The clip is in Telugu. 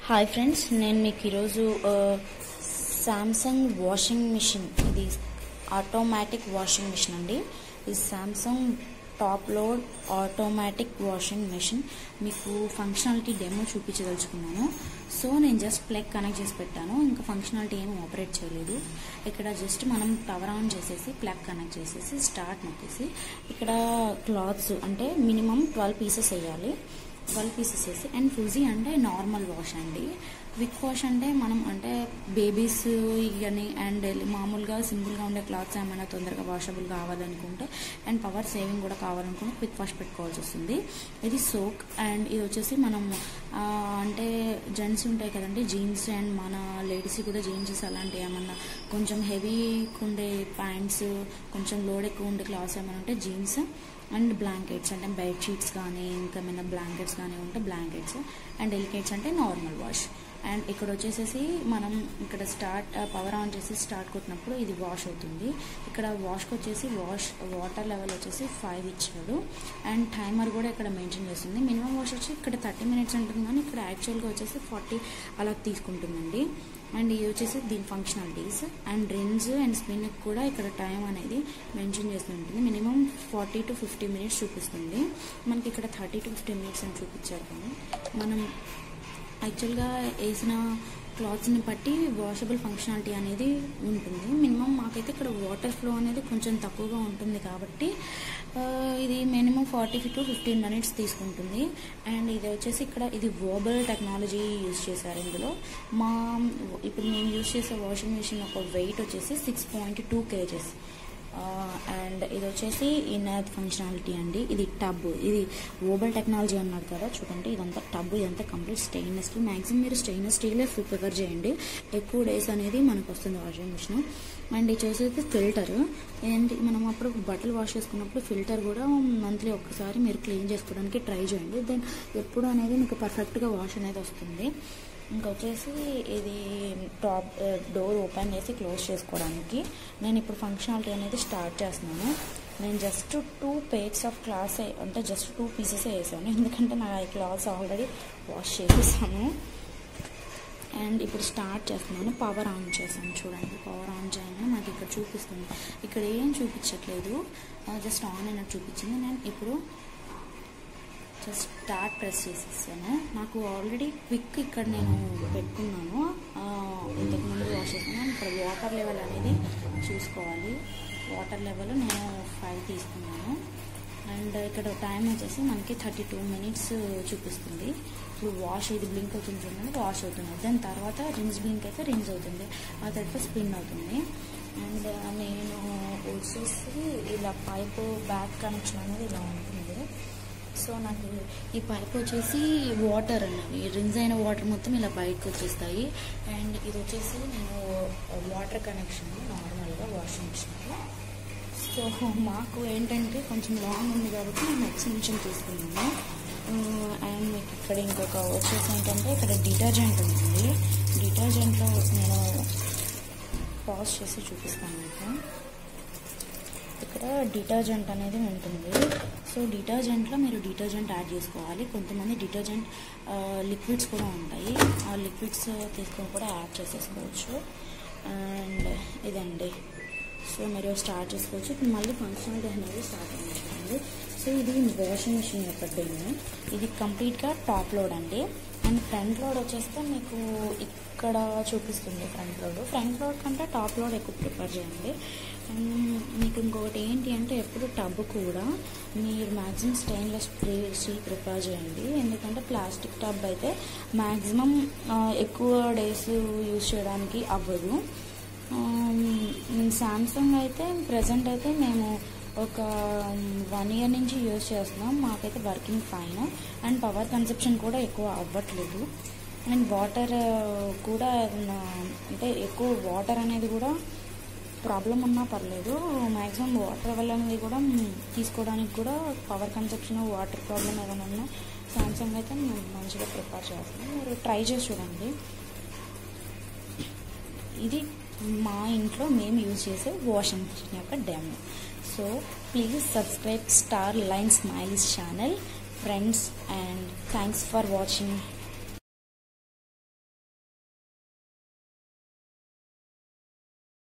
హాయ్ ఫ్రెండ్స్ నేను మీకు ఈరోజు శాంసంగ్ వాషింగ్ మిషన్ ఇది ఆటోమేటిక్ వాషింగ్ మిషన్ అండి ఇది Samsung top load automatic washing machine మీకు ఫంక్షనాలిటీ డెమో చూపించదలుచుకున్నాను సో నేను జస్ట్ ప్లగ్ కనెక్ట్ చేసి పెట్టాను ఇంకా ఫంక్షనాలిటీ ఏమి ఆపరేట్ చేయలేదు ఇక్కడ జస్ట్ మనం పవర్ ఆన్ చేసేసి ప్లగ్ కనెక్ట్ చేసేసి స్టార్ట్ నొక్కేసి ఇక్కడ క్లాత్స్ అంటే మినిమం ట్వెల్వ్ పీసెస్ వేయాలి ట్వెల్వ్ పీసెస్ వేసి అండ్ ఫుజీ అంటే నార్మల్ వాష్ అండి క్విక్ వాష్ అంటే మనం అంటే బేబీస్ ఇవన్నీ అండ్ మామూలుగా సింపుల్గా ఉండే క్లాత్స్ ఏమైనా తొందరగా వాషబుల్ కావాలనుకుంటే అండ్ పవర్ సేవింగ్ కూడా కావాలనుకుంటే క్విక్ వాష్ పెట్టుకోవాల్సి వస్తుంది ఇది సోక్ అండ్ ఇది వచ్చేసి మనం ఆ, అంటే జెంట్స్ ఉంటాయి కదండి జీన్స్ అండ్ మన లేడీస్ కూడా జీన్స్ అలాంటివి ఏమన్నా కొంచెం హెవీ ఉండే ప్యాంట్స్ కొంచెం లోడ్ ఎక్కువ ఉండే క్లాత్స్ ఏమైనా ఉంటే జీన్స్ అండ్ బ్లాంకెట్స్ అంటే బెడ్ షీట్స్ కానీ ఇంకా ఏమైనా బ్లాంకెట్స్ కానీ ఉంటే బ్లాంకెట్స్ అండ్ ఎలికేట్స్ అంటే నార్మల్ వాష్ అండ్ ఇక్కడ వచ్చేసేసి మనం ఇక్కడ స్టార్ట్ పవర్ ఆన్ చేసి స్టార్ట్ కొట్టినప్పుడు ఇది వాష్ అవుతుంది ఇక్కడ వాష్కి వచ్చేసి వాష్ వాటర్ లెవెల్ వచ్చేసి ఫైవ్ ఇచ్చాడు అండ్ టైమర్ కూడా ఇక్కడ మెన్షన్ చేస్తుంది మినిమం వాష్ వచ్చి ఇక్కడ థర్టీ మినిట్స్ ఉంటుంది కానీ ఇక్కడ యాక్చువల్గా వచ్చేసి ఫార్టీ అలా తీసుకుంటుందండి అండ్ ఇది వచ్చేసి దీని functionalities and rinse and spin కూడా ఇక్కడ టైం అనేది మెన్షన్ చేస్తూ ఉంటుంది minimum forty to fifty minutes చూపిస్తుంది మనకి ఇక్కడ థర్టీ టు ఫిఫ్టీ మినిట్స్ అని చూపించారు కానీ మనం యాక్చువల్గా వేసిన క్లాత్స్ని బట్టి వాషబుల్ ఫంక్షనాలిటీ అనేది ఉంటుంది మినిమం మాకైతే ఇక్కడ వాటర్ ఫ్లో అనేది కొంచెం తక్కువగా ఉంటుంది కాబట్టి ఆ, ఇది minimum forty to fifteen minutes తీసుకుంటుంది అండ్ ఇది వచ్చేసి ఇక్కడ ఇది వోబల్ టెక్నాలజీ యూజ్ చేశారు ఇందులో మా ఇప్పుడు మేము యూజ్ చేసే వాషింగ్ మిషన్ ఒక వెయిట్ వచ్చేసి six point two kgs and ఇది వచ్చేసి ఇన్నర్ ఫంక్షనాలిటీ అండి ఇది టబ్ ఇది ఓబల్ టెక్నాలజీ అన్నారు కదా చూడండి ఇదంతా టబ్ ఇదంతా కంప్లీట్ స్టెయిన్లెస్ స్టీల్ మ్యాక్సిమం మీరు స్టెయిన్లెస్ స్టీలే ప్రిఫర్ చేయండి ఎక్కువ డేస్ అనేది మనకు వస్తుంది వాషింగ్ మిషన్ అండ్ ఇది వచ్చేసి ఫిల్టర్ ఏంటి మనం అప్పుడు బట్టలు వాష్ చేసుకున్నప్పుడు ఫిల్టర్ కూడా మంత్లీ ఒక్కసారి మీరు క్లీన్ చేసుకోవడానికి ట్రై చేయండి దెన్ ఎప్పుడు అనేది మీకు పర్ఫెక్ట్గా వాష్ అనేది వస్తుంది ఇంకొచ్చేసి ఇది టాప్ డోర్ ఓపెన్ చేసి క్లోజ్ చేసుకోవడానికి నేను ఇప్పుడు ఫంక్షనాలిటీ అనేది స్టార్ట్ చేస్తున్నాను నేను just two pairs of clothes అంటే జస్ట్ టూ పీసెస్ వేసాను ఎందుకంటే నా ఈ క్లాత్స్ ఆల్రెడీ వాష్ చేసేసాను అండ్ ఇప్పుడు స్టార్ట్ చేస్తున్నాను పవర్ ఆన్ చేశాను చూడండి పవర్ ఆన్ చేయగానే నాకు ఇక్కడ చూపిస్తుంది ఇక్కడ ఏం చూపించట్లేదు జస్ట్ ఆన్ అయినట్టు చూపించింది నేను ఇప్పుడు జస్ట్ స్టార్ట్ ప్రెస్ చేసేసాను నాకు ఆల్రెడీ క్విక్ ఇక్కడ నేను పెట్టుకున్నాను ఆ, ఇంతకు ముందు వాష్ చేసాను ఇక్కడ వాటర్ లెవెల్ అనేది చూసుకోవాలి వాటర్ లెవెల్ నేను ఫైవ్ తీసుకున్నాను అండ్ ఇక్కడ టైం వచ్చేసి మనకి థర్టీ టూ మినిట్స్ చూపిస్తుంది ఇప్పుడు వాష్ ఇది బ్లింక్ అవుతుంది చూడండి వాష్ అవుతుంది దాని తర్వాత రిన్స్ బ్లింక్ అయితే రిన్స్ అవుతుంది ఆ తర్వాత స్పిన్ అవుతుంది అండ్ నేను వచ్చేసి ఇలా పైప్ బ్యాక్ కనెక్షన్ అనేది ఇలా ఉంటుంది సో నాకు ఈ పైప్ వచ్చేసి వాటర్ అన్నవి రిన్స్ అయిన వాటర్ మొత్తం ఇలా బయటకు వచ్చేస్తాయి అండ్ ఇది వచ్చేసి నేను వాటర్ కనెక్షన్ నార్మల్గా వాషింగ్ మిషన్లో సో మాకు ఏంటంటే కొంచెం లాంగ్ ఉంది కాబట్టి నేను ఎక్స్టెన్షన్ తీసుకున్నాను అండ్ మీకు ఇక్కడ ఇంకొక వచ్చేసి ఏంటంటే ఇక్కడ డిటర్జెంట్ ఉంటుంది డిటర్జెంట్లో నేను పాజ్ చేసి చూపిస్తాను మీకు ఇక్కడ డిటర్జెంట్ అనేది ఉంటుంది సో డిటర్జెంట్లో మీరు డిటర్జెంట్ యాడ్ చేసుకోవాలి కొంతమంది డిటర్జెంట్ లిక్విడ్స్ కూడా ఉంటాయి ఆ లిక్విడ్స్ తీసుకొని కూడా యాడ్ చేసేసుకోవచ్చు అండ్ ఇదండి సో మీరు స్టార్ట్ చేసుకోవచ్చు ఇప్పుడు మళ్ళీ ఫంక్షనాలిటీ అనేది స్టార్ట్ అయింది చూడండి సో ఇది వాషింగ్ మిషన్ యొక్క డెమో ఇది కంప్లీట్గా టాప్ లోడ్ అండి అండ్ ఫ్రంట్ లోడ్ వచ్చేస్తే మీకు ఇక్కడ చూపిస్తుంది ఫ్రంట్ లోడ్ ఫ్రంట్ లోడ్ కంటే టాప్ లోడ్ ఎక్కువ ప్రిఫర్ చేయండి అండ్ మీకు ఇంకొకటి ఏంటి అంటే ఎప్పుడు టబ్ కూడా మీరు మ్యాక్సిమం స్టెయిన్లెస్ స్టీల్ ప్రిఫర్ చేయండి ఎందుకంటే ప్లాస్టిక్ టబ్ అయితే మ్యాక్సిమం ఎక్కువ డేస్ యూజ్ చేయడానికి అవ్వదు సామ్సంగ్ అయితే ప్రజెంట్ అయితే మేము ఒక వన్ ఇయర్ నుంచి యూజ్ చేస్తున్నాం మాకైతే working fine and power consumption కూడా ఎక్కువ అవ్వట్లేదు అండ్ వాటర్ కూడా ఏదైనా అంటే ఎక్కువ వాటర్ అనేది కూడా ప్రాబ్లం ఉన్నా పర్లేదు మ్యాక్సిమం వాటర్ లెవెల్ అనేది కూడా తీసుకోవడానికి కూడా పవర్ కన్సెప్షన్ వాటర్ ప్రాబ్లం ఏదైనా ఉన్నా సామ్సంగ్ అయితే మేము మంచిగా ప్రిపేర్ చేస్తున్నాం మీరు ట్రై చేసి చూడండి ఇది మా ఇంట్లో మేము యూజ్ చేసే వాషింగ్ మిషన్ యొక్క demo so please subscribe star line smileys channel friends and thanks for watching